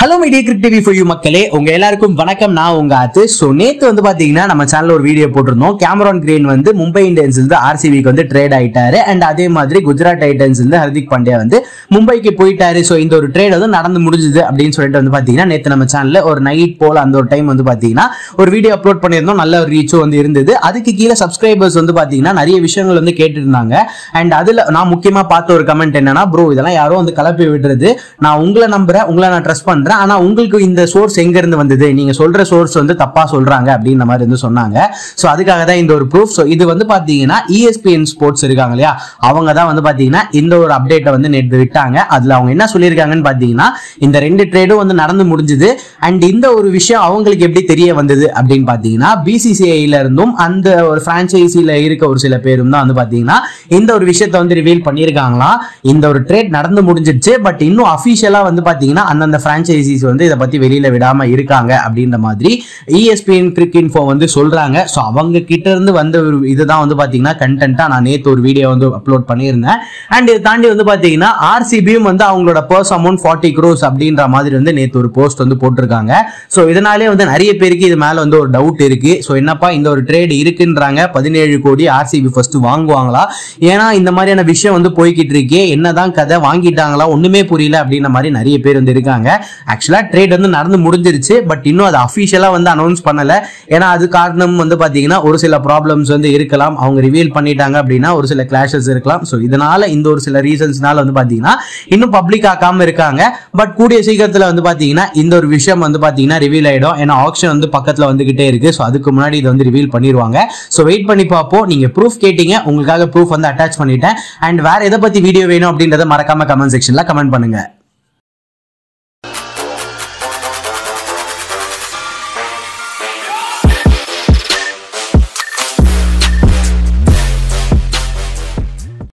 hello media crick TV for you மக்களே உங்க எல்லாருக்கும் வணக்கம் நான் உங்க ஆத்து ஸோ நேத்து வந்து பாத்தீங்கன்னா நம்ம சேனல்ல ஒரு வீடியோ போட்டிருந்தோம் கேமரான் கிரீன் வந்து மும்பை இந்தியன்ஸ் இருந்து ஆர்சிபிக்கு வந்து ட்ரேட் ஆயிட்டாரு அண்ட் அதே மாதிரி குஜராத் டைட்டன்ஸ் இருந்து ஹர்திக் பாண்டியா வந்து மும்பைக்கு போயிட்டாரு ஸோ இந்த ஒரு ட்ரேட் வந்து நடந்து முடிஞ்சுது அப்படின்னு சொல்லிட்டு வந்து பாத்தீங்கன்னா நேத்து நம்ம சேனல்ல ஒரு நைட் போல அந்த ஒரு டைம் வந்து பாத்தீங்கன்னா ஒரு வீடியோ அப்லோட் பண்ணியிருந்தோம் நல்ல ஒரு ரீச்சும் வந்து இருந்தது அதுக்கு கீழே சப்ஸ்கிரைபர்ஸ் வந்து பாத்தீங்கன்னா நிறைய விஷயங்கள் வந்து கேட்டுருந்தாங்க அண்ட் அதுல நான் முக்கியமா பார்த்த ஒரு கமெண்ட் என்னன்னா ப்ரோ இதெல்லாம் யாரோ வந்து கலப்பி விடுறது நான் உங்களை நம்புறேன் உங்களை நான் ட்ரஸ்ட் பண்றேன் ஆனா உங்களுக்கு இந்த சோர்ஸ் எங்க இருந்து வந்தது நீங்க சொல்ற சோர்ஸ் வந்து தப்பா சொல்றாங்க அப்படின்ற மாதிரி வந்து சொன்னாங்க சோ அதுக்காக தான் இந்த ஒரு ப்ரூஃப் ஸோ இது வந்து பாத்தீங்கன்னா ESPN ஸ்போர்ட்ஸ் இருக்காங்க இல்லையா அவங்க தான் வந்து பாத்தீங்கன்னா இந்த ஒரு அப்டேட்டை வந்து நேற்று விட்டாங்க அதுல அவங்க என்ன சொல்லியிருக்காங்கன்னு பாத்தீங்கன்னா இந்த ரெண்டு ட்ரேடும் வந்து நடந்து முடிஞ்சுது அண்ட் இந்த ஒரு விஷயம் அவங்களுக்கு எப்படி தெரிய வந்தது அப்படின்னு பாத்தீங்கன்னா பிசிசிஐல இருந்தும் அந்த ஒரு பிரான்ச்சைசில இருக்க ஒரு சில பேரும் தான் வந்து பாத்தீங்கன்னா இந்த ஒரு விஷயத்தை வந்து ரிவீல் பண்ணியிருக்காங்களாம் இந்த ஒரு ட்ரேட் நடந்து முடிஞ்சிடுச்சு பட் இன்னும் அஃபிஷியலா வந்து பாத்தீங்கன்னா அந்தந்த பிரான்ச்சைசிஸ் வந்து இதை பத்தி வெளியில விடாம இருக்காங்க அப்படின்ற மாதிரி ESPN கிரிக் இன்ஃபோ வந்து சொல்றாங்க ஸோ அவங்க கிட்ட இருந்து வந்த ஒரு இதுதான் வந்து பாத்தீங்கன்னா கண்டென்ட்டா நான் நேத்து ஒரு வீடியோ வந்து அப்லோட் பண்ணியிருந்தேன் அண்ட் இதை தாண்டி வந்து பாத்தீங்கன்னா ஆர்சிபியும் வந்து அவங்களோட பர்ஸ் அமௌண்ட் ஃபார்ட்டி க்ரோஸ் அப்படின்ற மாதிரி வந்து நேத்து ஒரு போஸ்ட் வந்து போட்டிருக்காங்க ஸோ இதனாலே வந்து நிறைய பேருக்கு இது மேல வந்து ஒரு டவுட் இருக்கு ஸோ என்னப்பா இந்த ஒரு ட்ரேட் இருக்குன்றாங்க பதினேழு கோடி ஆர்சிபி ஃபர்ஸ்ட் வாங்குவாங்களா ஏன்னா இந்த மாதிரியான விஷயம் வந்து போய்கிட்டு இருக்கே என்னதான் கதை வாங்கிட்டாங்களா ஒண்ணுமே புரியல அப்படின்ற மாதிரி நிறைய பேர் வந்து இருக்காங்க ஆக்சுவலா ட்ரேட் வந்து நடந்து முடிஞ்சிருச்சு பட் இன்னும் அது அஃபிஷியலா வந்து அனௌன்ஸ் பண்ணல ஏன்னா அது காரணம் வந்து பாத்தீங்கன்னா ஒரு சில ப்ராப்ளம்ஸ் வந்து இருக்கலாம் அவங்க ரிவீல் பண்ணிட்டாங்க அப்படின்னா ஒரு சில கிளாஷஸ் இருக்கலாம் ஸோ இதனால இந்த ஒரு சில ரீசன்ஸ்னால வந்து பாத்தீங்கன்னா இன்னும் பப்ளிக் ஆக்காம இருக்காங்க பட் கூடிய சீக்கிரத்துல வந்து பாத்தீங்கன்னா இந்த ஒரு விஷயம் வந்து பாத்தீங்கன்னா ரிவீல் ஆயிடும் ஏன்னா ஆப்ஷன் வந்து பக்கத்துல வந்துகிட்டே இருக்கு ஸோ அதுக்கு முன்னாடி இதை வந்து ரிவீல் பண்ணிடுவாங்க ஸோ வெயிட் பண்ணி பார்ப்போம் நீங்க ப்ரூஃப் கேட்டீங்க உங்களுக்காக ப்ரூஃப் வந்து அட்டாச் பண்ணிட்டேன் அண்ட் வேற எதை பத்தி வீடியோ வேணும் அப்படின்றத மறக்காம கமெண்ட் செக்ஷன்ல கமெண்ட் பண்ணுங்க